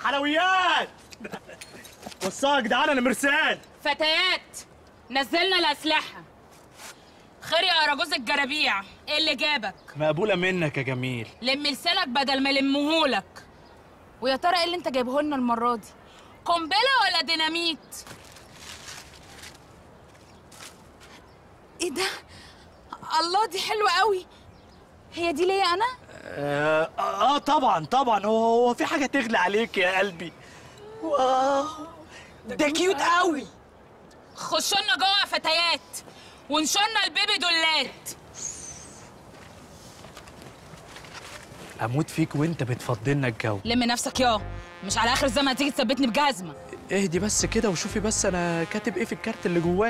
حلويات بصوا يا جدعان انا مرسال فتيات نزلنا الأسلحة خير يا أراجوز الجرابيع ايه اللي جابك مقبوله منك يا جميل لم لسانك بدل ما لمهولك ويا ترى ايه اللي انت جايبه لنا المرة دي قنبلة ولا ديناميت ايه ده الله دي حلوة قوي هي دي ليا انا آه, اه طبعا طبعا هو هو في حاجه تغلى عليك يا قلبي واو ده كيوت قوي خشوا لنا جوه يا فتيات ونشرنا البيبي دولات اموت فيك وانت بتفضلنا الجو لم نفسك يا مش على اخر الزمن هتيجي تثبتني بجزمه اهدي بس كده وشوفي بس انا كاتب ايه في الكارت اللي جواه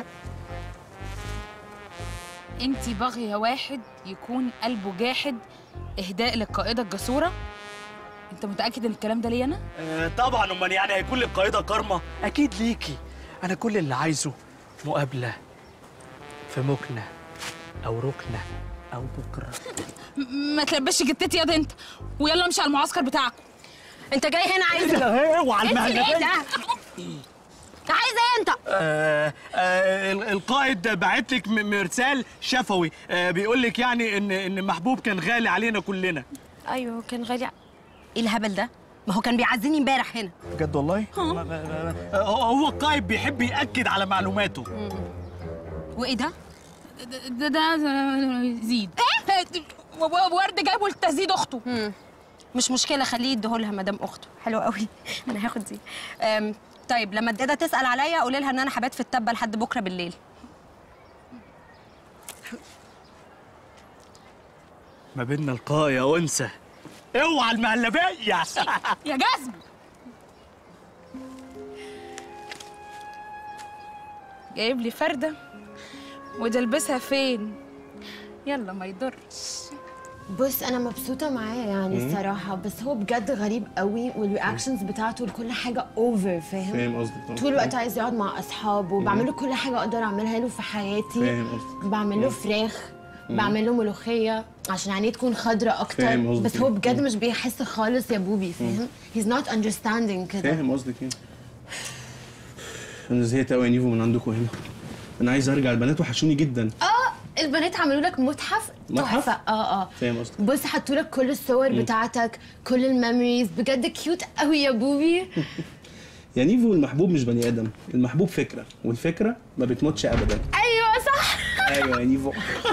انتي باغية واحد يكون قلبه جاحد اهداء للقائده الجسوره انت متاكد ان الكلام ده ليا انا آه طبعا امال يعني هيكون للقائده كارما اكيد ليكي انا كل اللي عايزه مقابله في مكنه او ركنه او بكره م- ما تلبسش جتتي يا ده انت ويلا امشي على المعسكر بتاعكم انت جاي هنا عايز ايه وعلى انت ايه المهلبية ده انت عايز ايه انت آه آه ال- القائد بعت لك م- مرسال شفوي آه بيقول لك يعني ان ان محبوب كان غالي علينا كلنا ايوه كان غالي ايه الهبل ده ما هو كان بيعزني امبارح هنا بجد والله ما- ما- ما- آه، هو هو القائد بيحب ياكد على معلوماته وايه ده ده ده, ده زيد ايه ورد جايبه لتزيد اخته مش مشكله خليه يديهولها مدام اخته حلو قوي انا هاخد دي أم، طيب لما الداده تسال عليا قولي لها ان انا هبات في التبه لحد بكره بالليل ما بيننا لقاء يا انثى اوعى المهلبيه يا جزم جايب لي فرده ودي البسها فين يلا ما يضرش بص انا مبسوطه معاه يعني الصراحه بس هو بجد غريب قوي والرياكشنز بتاعته لكل حاجه اوفر فاهم فاهم قصدك طول الوقت عايز يقعد مع اصحابه بعمل له كل حاجه اقدر اعملها له في حياتي فاهم قصدك. بعمل له فراخ بعمل له ملوخيه عشان عينيه تكون خضراء اكتر فاهم قصدك. بس هو بجد مش بيحس خالص يا بوبي فاهم he's not understanding كده فاهم قصدك ايه انا زهقت قوي يا نيفو من عندكم هنا انا عايز ارجع البنات وحشوني جدا اه البنات عملوا لك متحف متحف؟ تحفه اه اه فاهم قصدك. بص حطوا لك كل الصور بتاعتك كل الميموريز بجد كيوت قوي يا بوبي يا نيفو المحبوب مش بني ادم المحبوب فكره والفكره ما بتموتش ابدا ايوه صح ايوه يا نيفو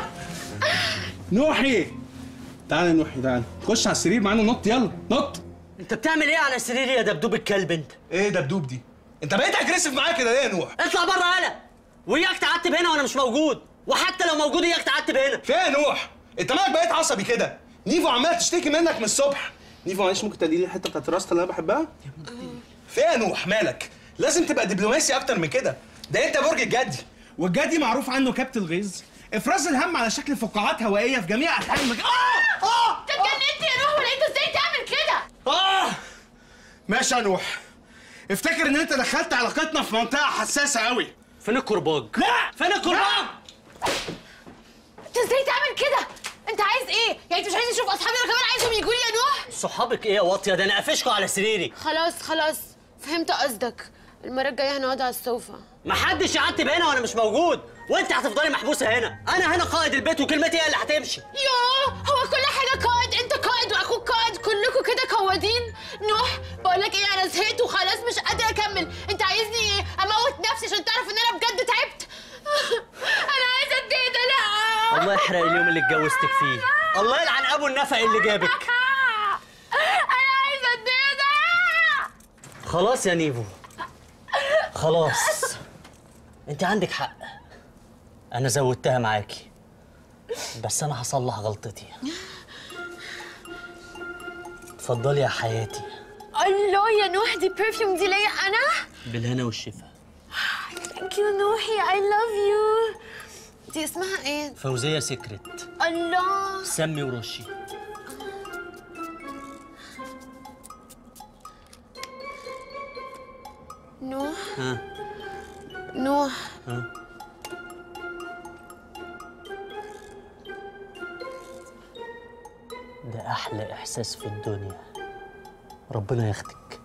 نوحي تعالى يا نوحي تعالى خش على السرير معانا نط يلا نط انت بتعمل ايه على سريري يا دبدوب الكلب انت؟ ايه دبدوب دي انت بقيت اجريسيف معايا كده ليه يا نوح اطلع بره يالا وياك تعتب هنا وانا مش موجود وحتى لو موجود اياك تعتب هنا فين يا نوح انت مالك بقيت عصبي كده نيفو عماله تشتكي منك من الصبح نيفو معلش ممكن تديلي الحته بتاعت الراستا اللي انا بحبها فين يا نوح مالك لازم تبقى دبلوماسي اكتر من كده ده انت برج الجدي والجدي معروف عنه كبت الغيظ افراز الهم على شكل فقاعات هوائيه في جميع انحاء المكان اه اه انت اتجننت يا روح ولا انت ازاي تعمل كده اه ماشي يا نوح افتكر ان انت دخلت علاقتنا في منطقه حساسه قوي فين الكرباج؟ لا فين الكرباج؟ انت ازاي تعمل كده انت عايز ايه يعني انت مش عايز تشوف اصحابي انا كمان عايزهم يجوا لي يا نوح صحابك ايه يا واطيه ده انا قافشكوا على سريري خلاص خلاص فهمت قصدك المره الجايه هنقعد على السوفا محدش يعتب هنا وانا مش موجود وانت هتفضلي محبوسه هنا انا هنا قائد البيت وكلمتي هي اللي هتمشي يوه هو كل حاجه قائد انت قائد واخوك قائد كلكم كده قوادين نوح بقول لك ايه انا زهقت وخلاص مش قادره اكمل انت عايزني ايه اموت نفسي عشان تعرف ان انا بجد تعبت انا عايزه اتديد لا الله يحرق اليوم اللي اتجوزتك فيه الله يلعن ابو النفق اللي جابك انا عايزه اتديد خلاص يا نيفو خلاص انت عندك حق انا زودتها معاكي بس انا هصلح غلطتي اتفضلي يا حياتي الله يا نوح دي برفيوم دي ليا انا بالهنا والشفا ثانك يو نوحي اي لاف يو دي اسمها ايه فوزيه سكرت الله سمي ورشي نوح ها نوح ها ده احلى احساس في الدنيا ربنا ياخدك